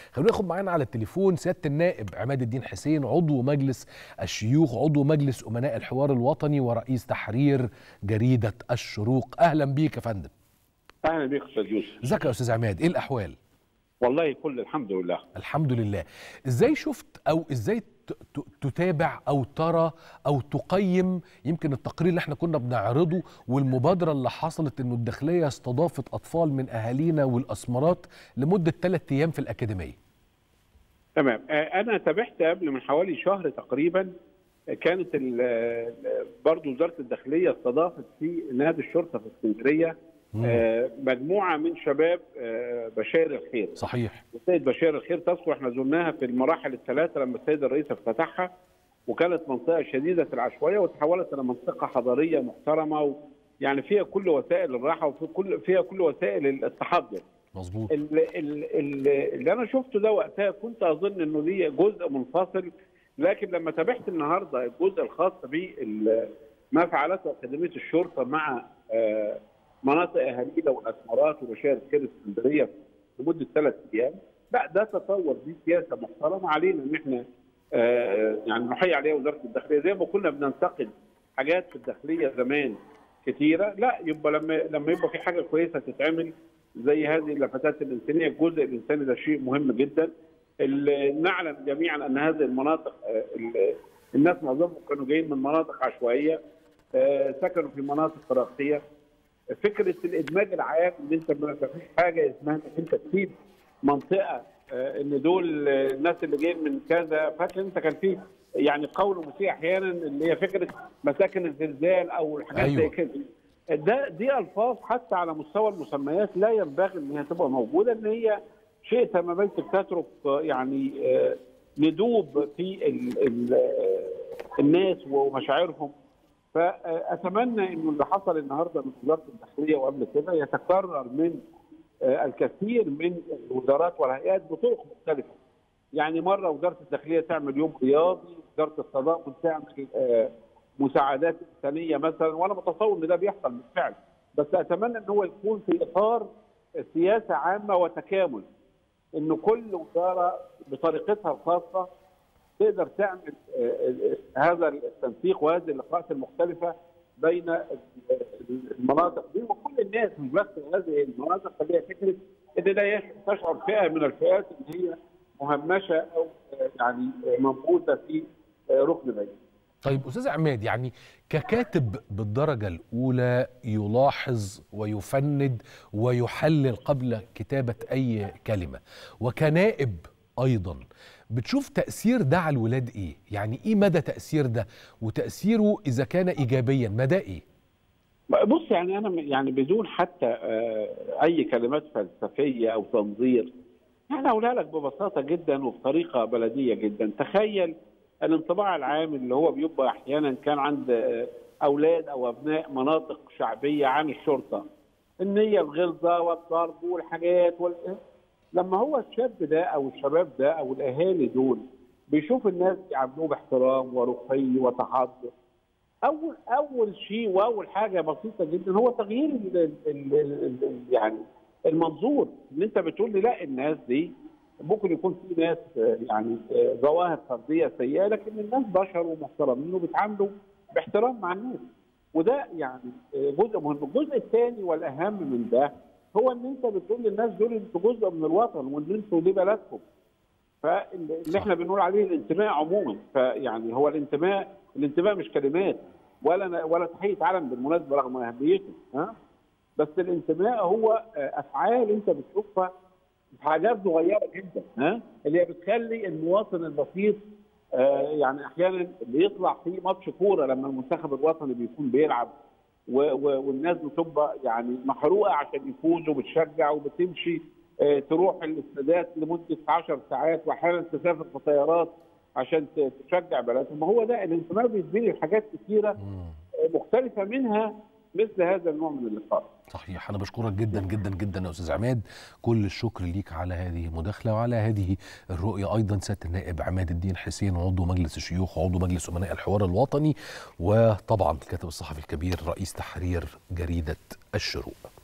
خلونا ناخد معانا على التليفون سياده النائب عماد الدين حسين عضو مجلس الشيوخ عضو مجلس امناء الحوار الوطني ورئيس تحرير جريده الشروق اهلا بيك يا فندم اهلا بيك استاذ يوسف ازيك يا استاذ عماد ايه الاحوال والله كل الحمد لله الحمد لله ازاي شفت او ازاي تتابع او ترى او تقيم يمكن التقرير اللي احنا كنا بنعرضه والمبادره اللي حصلت انه الداخليه استضافت اطفال من اهالينا والاسمرات لمده ثلاث ايام في الاكاديميه. تمام انا تابعت قبل من حوالي شهر تقريبا كانت برضه وزاره الداخليه استضافت في نادي الشرطه في اسكندريه مجموعه من شباب بشائر الخير صحيح السيد بشائر الخير تذكر احنا زرناها في المراحل الثلاثه لما السيد الرئيس افتتحها وكانت منطقه شديده العشوائيه وتحولت الى منطقه حضاريه محترمه و يعني فيها كل وسائل الراحه وفي كل فيها كل وسائل التحضر مظبوط اللي, اللي, اللي انا شفته ده وقتها كنت اظن انه دي جزء منفصل لكن لما تابعت النهارده الجزء الخاص بما فعلته اكاديميه الشرطه مع آه مناطق اهالينا والاسمرات وبشائر خير اسكندريه لمده ثلاث ايام لا ده تطور دي سياسه محترمه علينا ان احنا آه يعني نحيي عليها وزاره الداخليه زي ما كنا بننتقد حاجات في الداخليه زمان كتيره لا يبقى لما لما يبقى في حاجه كويسه تتعمل زي هذه اللفتات الانسانيه الجزء الانساني ده شيء مهم جدا نعلم جميعا ان هذه المناطق آه الناس معظمهم كانوا جايين من مناطق عشوائيه آه سكنوا في مناطق راقيه فكره الادماج العام ان انت ما فيش حاجه اسمها انك انت تسيب منطقه آه ان دول الناس اللي جايين من كذا فاكر انت كان في يعني قول مسيء احيانا اللي هي فكره مساكن الزلزال او الحاجات أيوة. زي كده ده دي الفاظ حتى على مستوى المسميات لا ينبغي ان هي تبقى موجوده ان هي شئت ما بيت تترك يعني آه ندوب في ال ال الناس ومشاعرهم فاتمنى انه اللي حصل النهارده من وزاره الداخليه وقبل كده يتكرر من الكثير من الوزارات والهيئات بطرق مختلفه. يعني مره وزاره الداخليه تعمل يوم رياضي، وزاره التضامن تعمل مساعدات انسانيه مثلا وانا متصور ان ده بيحصل بالفعل، بس اتمنى ان هو يكون في اطار سياسه عامه وتكامل. انه كل وزاره بطريقتها الخاصه تقدر تعمل هذا التنسيق وهذه اللقاءات المختلفه بين المناطق دي وكل الناس مش بس هذه المناطق اللي هي فكره ان لا تشعر فئه من الفئات ان هي مهمشه او يعني منبوذه في ركن بعيد. طيب استاذ عماد يعني ككاتب بالدرجه الاولى يلاحظ ويفند ويحلل قبل كتابه اي كلمه وكنائب ايضا بتشوف تأثير ده على الولاد إيه؟ يعني إيه مدى تأثير ده؟ وتأثيره إذا كان إيجابيا مدى إيه؟ بص يعني أنا يعني بدون حتى أي كلمات فلسفية أو تنظير يعني أقولها لك ببساطة جدا وبطريقة بلدية جدا تخيل الانطباع العام اللي هو بيبقى أحيانا كان عند أولاد أو أبناء مناطق شعبية عن الشرطة النية الغلظة والضرب والحاجات وال... لما هو الشاب ده او الشباب ده او الاهالي دول بيشوف الناس بيعاملوه باحترام ورقي وتحضر اول اول شيء واول حاجه بسيطه جدا هو تغيير ال ال ال ال يعني المنظور ان انت بتقول لي لا الناس دي ممكن يكون في ناس يعني ظواهر فرديه سيئه لكن الناس بشر ومحترمين وبيتعاملوا باحترام مع الناس وده يعني جزء مهم الجزء الثاني والاهم من ده هو ان انت بتقول للناس دول انتوا جزء من الوطن وان انتوا دي بلدكم فاللي احنا بنقول عليه الانتماء عموما فيعني هو الانتماء الانتماء مش كلمات ولا ولا تحيه علم بالمناسبه رغم اهميته ها بس الانتماء هو افعال انت بتشوفها في حاجات صغيره جدا ها اللي هي بتخلي المواطن البسيط آه يعني احيانا بيطلع في ماتش كوره لما المنتخب الوطني بيكون بيلعب والناس بتبقى يعني محروقه عشان يفوزوا وبتشجع وبتمشي اه تروح الاستادات لمده 10 ساعات واحيانا تسافر في طيارات عشان تشجع بلدهم ما هو ده الانتماء بيديني حاجات كثيره مختلفه منها مثل هذا النوع من اللقاء صحيح انا بشكرك جدا جدا جدا يا استاذ عماد كل الشكر ليك على هذه المداخله وعلى هذه الرؤيه ايضا سياده النائب عماد الدين حسين عضو مجلس الشيوخ وعضو مجلس امناء الحوار الوطني وطبعا الكاتب الصحفي الكبير رئيس تحرير جريده الشروق